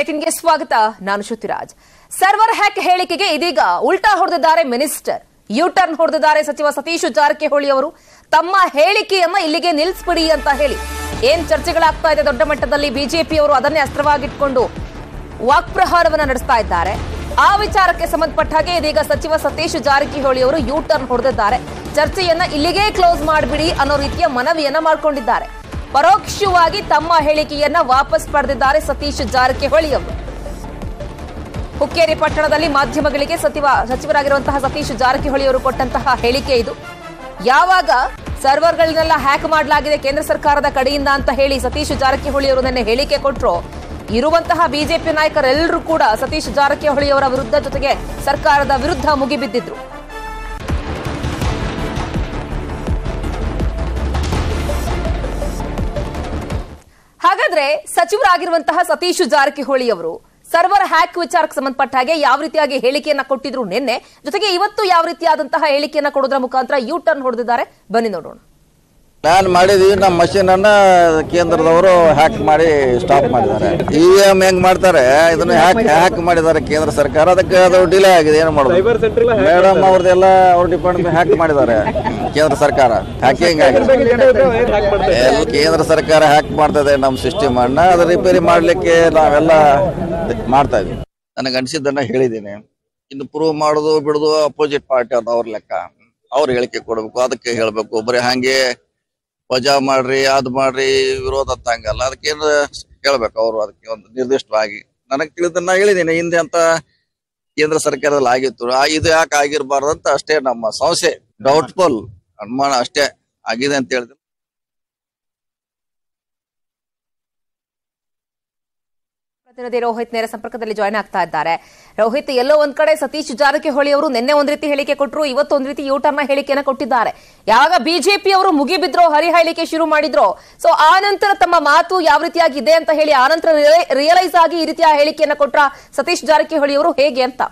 ಗೆ ಸ್ವಾಗತ ನಾನು ಶ್ರುತಿರಾಜ್ ಸರ್ವರ್ ಹ್ಯಾಕ್ ಹೇಳಿಕೆಗೆ ಇದೀಗ ಉಲ್ಟಾ ಹೊಡೆದಿದ್ದಾರೆ ಮಿನಿಸ್ಟರ್ ಯು ಟರ್ನ್ ಹೊಡೆದಿದ್ದಾರೆ ಸಚಿವ ಸತೀಶ್ ಜಾರಕಿಹೊಳಿ ಅವರು ತಮ್ಮ ಹೇಳಿಕೆಯನ್ನ ಇಲ್ಲಿಗೆ ನಿಲ್ಲಿಸ್ಬಿಡಿ ಅಂತ ಹೇಳಿ ಏನ್ ಚರ್ಚೆಗಳಾಗ್ತಾ ಇದೆ ದೊಡ್ಡ ಮಟ್ಟದಲ್ಲಿ ಬಿಜೆಪಿಯವರು ಅದನ್ನೇ ಅಸ್ತ್ರವಾಗಿಟ್ಕೊಂಡು ವಾಕ್ಪ್ರಹಾರವನ್ನ ನಡೆಸ್ತಾ ಇದ್ದಾರೆ ಆ ವಿಚಾರಕ್ಕೆ ಸಂಬಂಧಪಟ್ಟ ಹಾಗೆ ಇದೀಗ ಸಚಿವ ಸತೀಶ್ ಜಾರಕಿಹೊಳಿ ಅವರು ಯು ಟರ್ನ್ ಹೊಡೆದಿದ್ದಾರೆ ಚರ್ಚೆಯನ್ನ ಇಲ್ಲಿಗೆ ಕ್ಲೋಸ್ ಮಾಡಿಬಿಡಿ ಅನ್ನೋ ರೀತಿಯ ಮನವಿಯನ್ನ ಮಾಡಿಕೊಂಡಿದ್ದಾರೆ ಪರೋಕ್ಷವಾಗಿ ತಮ್ಮ ಹೇಳಿಕೆಯನ್ನ ವಾಪಸ್ ಪಡೆದಿದ್ದಾರೆ ಸತೀಶ್ ಜಾರಕಿಹೊಳಿ ಅವರು ಹುಕ್ಕೇರಿ ಪಟ್ಟಣದಲ್ಲಿ ಮಾಧ್ಯಮಗಳಿಗೆ ಸಚಿವ ಸಚಿವರಾಗಿರುವಂತಹ ಸತೀಶ್ ಜಾರಕಿಹೊಳಿ ಅವರು ಕೊಟ್ಟಂತಹ ಹೇಳಿಕೆ ಇದು ಯಾವಾಗ ಸರ್ವರ್ಗಳನ್ನೆಲ್ಲ ಹ್ಯಾಕ್ ಮಾಡಲಾಗಿದೆ ಕೇಂದ್ರ ಸರ್ಕಾರದ ಕಡೆಯಿಂದ ಅಂತ ಹೇಳಿ ಸತೀಶ್ ಜಾರಕಿಹೊಳಿ ಅವರು ನಿನ್ನೆ ಹೇಳಿಕೆ ಕೊಟ್ಟರು ಇರುವಂತಹ ಬಿಜೆಪಿ ನಾಯಕರೆಲ್ಲರೂ ಕೂಡ ಸತೀಶ್ ಜಾರಕಿಹೊಳಿ ಅವರ ವಿರುದ್ಧ ಜೊತೆಗೆ ಸರ್ಕಾರದ ವಿರುದ್ಧ ಮುಗಿಬಿದ್ದಿದ್ರು ಹಾಗಾದ್ರೆ ಸಚಿವರಾಗಿರುವಂತಹ ಸತೀಶ್ ಜಾರಕಿಹೊಳಿ ಅವರು ಸರ್ವರ್ ಹ್ಯಾಕ್ ವಿಚಾರಕ್ಕೆ ಸಂಬಂಧಪಟ್ಟ ಹಾಗೆ ಯಾವ ರೀತಿಯಾಗಿ ಹೇಳಿಕೆಯನ್ನ ಕೊಟ್ಟಿದ್ರು ನಿನ್ನೆ ಜೊತೆಗೆ ಇವತ್ತು ಯಾವ ರೀತಿಯಾದಂತಹ ಹೇಳಿಕೆಯನ್ನ ಕೊಡೋದ್ರ ಮುಖಾಂತರ ಯು ಟರ್ನ್ ಹೊಡೆದಿದ್ದಾರೆ ಬನ್ನಿ ನೋಡೋಣ ಪ್ಲಾನ್ ಮಾಡಿದೀವಿ ನಮ್ಮ ಮಷೀನ್ ಅನ್ನ ಕೇಂದ್ರದವರು ಹ್ಯಾಕ್ ಮಾಡಿ ಸ್ಟಾಪ್ ಮಾಡಿದ್ದಾರೆ ಇ ಎಂ ಹೆಂಗ್ ಮಾಡ್ತಾರೆ ಇದನ್ನ ಹ್ಯಾಕ್ ಹ್ಯಾಕ್ ಮಾಡಿದ್ದಾರೆ ಕೇಂದ್ರ ಸರ್ಕಾರ ಅದಕ್ಕೆ ಅದು ಡಿಲೇ ಆಗಿದೆ ಏನು ಮಾಡೋದು ಮೇಡಮ್ ಅವ್ರದ್ದೆಲ್ಲ ಅವ್ರ ಡಿಪಾರ್ಟ್ಮೆಂಟ್ ಹ್ಯಾಕ್ ಮಾಡಿದ್ದಾರೆ ಕೇಂದ್ರ ಸರ್ಕಾರ ಹ್ಯಾಕಿಂಗ್ ಆಗಿದೆ ಎಲ್ಲ ಕೇಂದ್ರ ಸರ್ಕಾರ ಹ್ಯಾಕ್ ಮಾಡ್ತದೆ ನಮ್ಮ ಸಿಸ್ಟಮ್ ಅನ್ನ ಅದು ರಿಪೇರಿ ಮಾಡ್ಲಿಕ್ಕೆ ನಾವೆಲ್ಲ ಮಾಡ್ತಾ ಇದೀವಿ ನನಗೆ ಅನ್ಸಿದ್ದನ್ನ ಹೇಳಿದ್ದೀನಿ ಇನ್ನು ಪ್ರೂವ್ ಮಾಡೋದು ಬಿಡುದು ಅಪೋಸಿಟ್ ಪಾರ್ಟಿ ಅದು ಅವ್ರ ಲೆಕ್ಕ ಅವ್ರ ಹೇಳಿಕೆ ಕೊಡ್ಬೇಕು ಅದಕ್ಕೆ ಹೇಳ್ಬೇಕು ಬರೀ ಹಂಗೆ ವಜಾ ಮಾಡ್ರಿ ಅದ್ ಮಾಡ್ರಿ ವಿರೋಧ ಅಂತ ಹಂಗಲ್ಲ ಅದಕ್ಕೇನು ಹೇಳ್ಬೇಕು ಅವರು ಅದಕ್ಕೆ ಒಂದು ನಿರ್ದಿಷ್ಟವಾಗಿ ನನಗೆ ತಿಳಿದನ್ನ ಹೇಳಿದ್ದೀನಿ ಹಿಂದೆ ಅಂತ ಕೇಂದ್ರ ಸರ್ಕಾರದಲ್ಲಿ ಆಗಿತ್ತು ಆ ಇದು ಯಾಕೆ ಆಗಿರ್ಬಾರ್ದು ಅಂತ ಅಷ್ಟೇ ನಮ್ಮ ಸಂಶಯ ಡೌಟ್ಫುಲ್ ಅನುಮಾನ ಅಷ್ಟೇ ಆಗಿದೆ ಅಂತ ಹೇಳಿದ್ರು ಪ್ರತಿನಿಧಿ ರೋಹಿತ್ ನೇರ ಸಂಪರ್ಕದಲ್ಲಿ ಜಾಯ್ನ್ ಆಗ್ತಾ ಇದ್ದಾರೆ ರೋಹಿತ್ ಎಲ್ಲೋ ಒಂದ್ ಕಡೆ ಸತೀಶ್ ಜಾರಕಿಹೊಳಿ ಅವರು ನಿನ್ನೆ ಒಂದ್ ರೀತಿ ಹೇಳಿಕೆ ಕೊಟ್ಟರು ಇವತ್ತು ಒಂದ್ ರೀತಿ ಯೂಟರ್ನ ಹೇಳಿಕೆಯನ್ನ ಕೊಟ್ಟಿದ್ದಾರೆ ಯಾವಾಗ ಬಿಜೆಪಿ ಅವರು ಮುಗಿಬಿದ್ರೋ ಹರಿಹಳಿಕೆ ಶುರು ಮಾಡಿದ್ರೋ ಸೊ ಆ ನಂತರ ತಮ್ಮ ಮಾತು ಯಾವ ರೀತಿಯಾಗಿ ಇದೆ ಅಂತ ಹೇಳಿ ಆ ನಂತರ ರಿಯಲೈಸ್ ಆಗಿ ಈ ರೀತಿಯ ಹೇಳಿಕೆಯನ್ನ ಕೊಟ್ರ ಸತೀಶ್ ಜಾರಕಿಹೊಳಿ ಅವರು ಹೇಗೆ ಅಂತ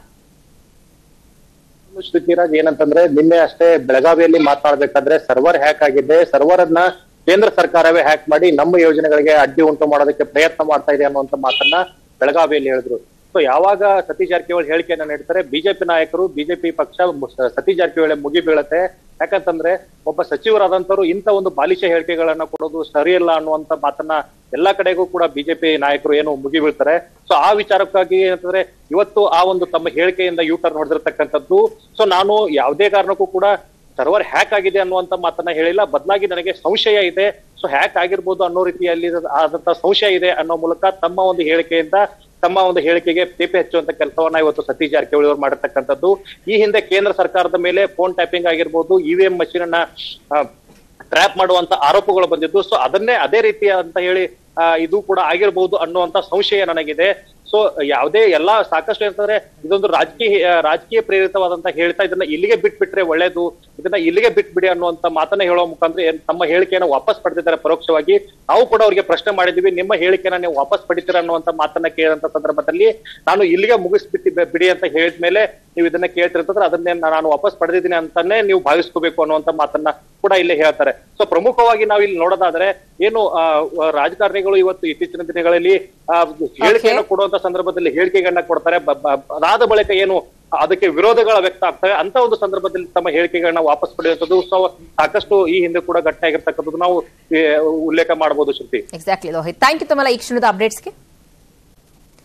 ಶ್ರುತಿರಾಜ್ ಏನಂತಂದ್ರೆ ನಿನ್ನೆ ಅಷ್ಟೇ ಬೆಳಗಾವಿಯಲ್ಲಿ ಮಾತನಾಡ್ಬೇಕಾದ್ರೆ ಸರ್ವರ್ ಹ್ಯಾಕ್ ಆಗಿದೆ ಸರ್ವರ್ ಅನ್ನ ಕೇಂದ್ರ ಸರ್ಕಾರವೇ ಹ್ಯಾಕ್ ಮಾಡಿ ನಮ್ಮ ಯೋಜನೆಗಳಿಗೆ ಅಡ್ಡಿ ಉಂಟು ಮಾಡೋದಕ್ಕೆ ಪ್ರಯತ್ನ ಮಾಡ್ತಾ ಇದೆ ಅನ್ನುವಂತ ಮಾತನ್ನ ಬೆಳಗಾವಿಯಲ್ಲಿ ಹೇಳಿದ್ರು ಸೊ ಯಾವಾಗ ಸತೀಶ್ ಜಾರಕಿಹೊಳಿ ಹೇಳಿಕೆಯನ್ನ ನೀಡ್ತಾರೆ ಬಿಜೆಪಿ ನಾಯಕರು ಬಿಜೆಪಿ ಪಕ್ಷ ಮು- ಸತೀಶ್ ಜಾರಕಿಹೊಳಿ ಮುಗಿ ಬೀಳತ್ತೆ ಯಾಕಂತಂದ್ರೆ ಒಬ್ಬ ಸಚಿವರಾದಂತವ್ರು ಇಂತ ಒಂದು ಬಾಲಿಶ ಹೇಳಿಕೆಗಳನ್ನ ಕೊಡೋದು ಸರಿಯಲ್ಲ ಅನ್ನುವಂತ ಮಾತನ್ನ ಎಲ್ಲಾ ಕಡೆಗೂ ಕೂಡ ಬಿಜೆಪಿ ನಾಯಕರು ಏನು ಮುಗಿ ಬೀಳ್ತಾರೆ ಸೊ ಆ ವಿಚಾರಕ್ಕಾಗಿ ಏನಂತಂದ್ರೆ ಇವತ್ತು ಆ ಒಂದು ತಮ್ಮ ಹೇಳಿಕೆಯಿಂದ ಯೂ ಟರ್ನ್ ಹೊಡೆದಿರ್ತಕ್ಕಂಥದ್ದು ಸೊ ನಾನು ಯಾವುದೇ ಕಾರಣಕ್ಕೂ ಕೂಡ ಸರ್ವರ್ ಹ್ಯಾಕ್ ಆಗಿದೆ ಅನ್ನುವಂತ ಮಾತನ್ನ ಹೇಳಿಲ್ಲ ಬದಲಾಗಿ ನನಗೆ ಸಂಶಯ ಇದೆ ಸೊ ಹ್ಯಾಕ್ ಆಗಿರ್ಬೋದು ಅನ್ನೋ ರೀತಿಯಲ್ಲಿ ಆದಂತ ಸಂಶಯ ಇದೆ ಅನ್ನೋ ಮೂಲಕ ತಮ್ಮ ಒಂದು ಹೇಳಿಕೆಯಿಂದ ತಮ್ಮ ಒಂದು ಹೇಳಿಕೆಗೆ ತೇಪೆ ಹಚ್ಚುವಂತ ಕೆಲಸವನ್ನ ಇವತ್ತು ಸತೀಶ್ ಜಾರಕಿಹೊಳಿ ಅವರು ಮಾಡಿರ್ತಕ್ಕಂಥದ್ದು ಈ ಹಿಂದೆ ಕೇಂದ್ರ ಸರ್ಕಾರದ ಮೇಲೆ ಫೋನ್ ಟ್ಯಾಪಿಂಗ್ ಆಗಿರ್ಬೋದು ಇವಿಎಂ ಮಷೀನ್ ಅನ್ನ ಆ, ಟ್ರ್ಯಾಪ್ ಮಾಡುವಂತ ಆರೋಪಗಳು ಬಂದಿದ್ದು ಸೊ ಅದನ್ನೇ ಅದೇ ರೀತಿ ಅಂತ ಹೇಳಿ ಆ, ಇದು ಕೂಡ ಆಗಿರ್ಬೋದು ಅನ್ನುವಂತ ಸಂಶಯ ನನಗಿದೆ ಸೊ ಯಾವುದೇ ಎಲ್ಲಾ ಸಾಕಷ್ಟು ಏನಂತಂದ್ರೆ ಇದೊಂದು ರಾಜಕೀಯ ಆ, ರಾಜಕೀಯ ಪ್ರೇರಿತವಾದಂತ ಹೇಳ್ತಾ ಇದನ್ನ ಇಲ್ಲಿಗೆ ಬಿಟ್ಬಿಟ್ರೆ ಒಳ್ಳೇದು ಇದನ್ನ ಇಲ್ಲಿಗೆ ಬಿಟ್ಬಿಡಿ ಅನ್ನುವಂತ ಮಾತನ್ನ ಹೇಳುವ ಮುಖಾಂತರ ಏನ್ ತಮ್ಮ ಹೇಳಿಕೆಯನ್ನು ವಾಪಸ್ ಪಡೆದಿದ್ದಾರೆ ಪರೋಕ್ಷವಾಗಿ ನಾವು ಕೂಡ ಅವರಿಗೆ ಪ್ರಶ್ನೆ ಮಾಡಿದೀವಿ ನಿಮ್ಮ ಹೇಳಿಕೆನ ನೀವು ವಾಪಸ್ ಪಡಿತೀರ ಅನ್ನುವಂತ ಮಾತನ್ನ ಕೇಳಿದಂತ ಸಂದರ್ಭದಲ್ಲಿ ನಾನು ಇಲ್ಲಿಗೆ ಮುಗಿಸ್ಬಿಟ್ಟು ಬಿ- ಬಿಡಿ ಅಂತ ಹೇಳಿದ್ಮೇಲೆ ನೀವು ಇದನ್ನ ಕೇಳ್ತಿರ್ತಂದ್ರೆ ಅದನ್ನೇ ನಾನು ವಾಪಸ್ ಪಡೆದಿದ್ದೀನಿ ಅಂತಾನೆ ನೀವು ಭಾವಿಸ್ಕೋಬೇಕು ಅನ್ನುವಂತ ಮಾತನ್ನ ಕೂಡ ಇಲ್ಲಿ ಹೇಳ್ತಾರೆ ಸೊ ಪ್ರಮುಖವಾಗಿ ನಾವು ಇಲ್ಲಿ ನೋಡೋದಾದ್ರೆ ಏನು ಆ, ರಾಜಕಾರಣಿಗಳು ಇವತ್ತು ಇತ್ತೀಚಿನ ದಿನಗಳಲ್ಲಿ ಆ, ಹೇಳಿಕೆಯನ್ನು ಕೊಡುವಂತ ಸಂದರ್ಭದಲ್ಲಿ ಹೇಳಿಕೆಗಳನ್ನ ಕೊಡ್ತಾರೆ ಬ- ಬ- ಅದಾದ ಬಳಿಕ ಏನು ಅದಕ್ಕೆ ವಿರೋಧಗಳ ವ್ಯಕ್ತ ಆಗ್ತವೆ ಅಂತ ಒಂದು ಸಂದರ್ಭದಲ್ಲಿ ತಮ್ಮ ಹೇಳಿಕೆಗಳನ್ನ ವಾಪಸ್ ಪಡೆಯುವಂಥದ್ದು ಸೊ ಸಾಕಷ್ಟು ಈ ಹಿಂದೆ ಕೂಡ ಘಟನೆ ಆಗಿರ್ತಕ್ಕಂಥದ್ದು ನಾವು ಏ, ಉಲ್ಲೇಖ ಮಾಡಬಹುದು Shruti exactly Rohit thank you ತಮ್ಮೆಲ್ಲ ಈ ಕ್ಷಣದ ಅಪ್ಡೇಟ್ಸ್ಗೆ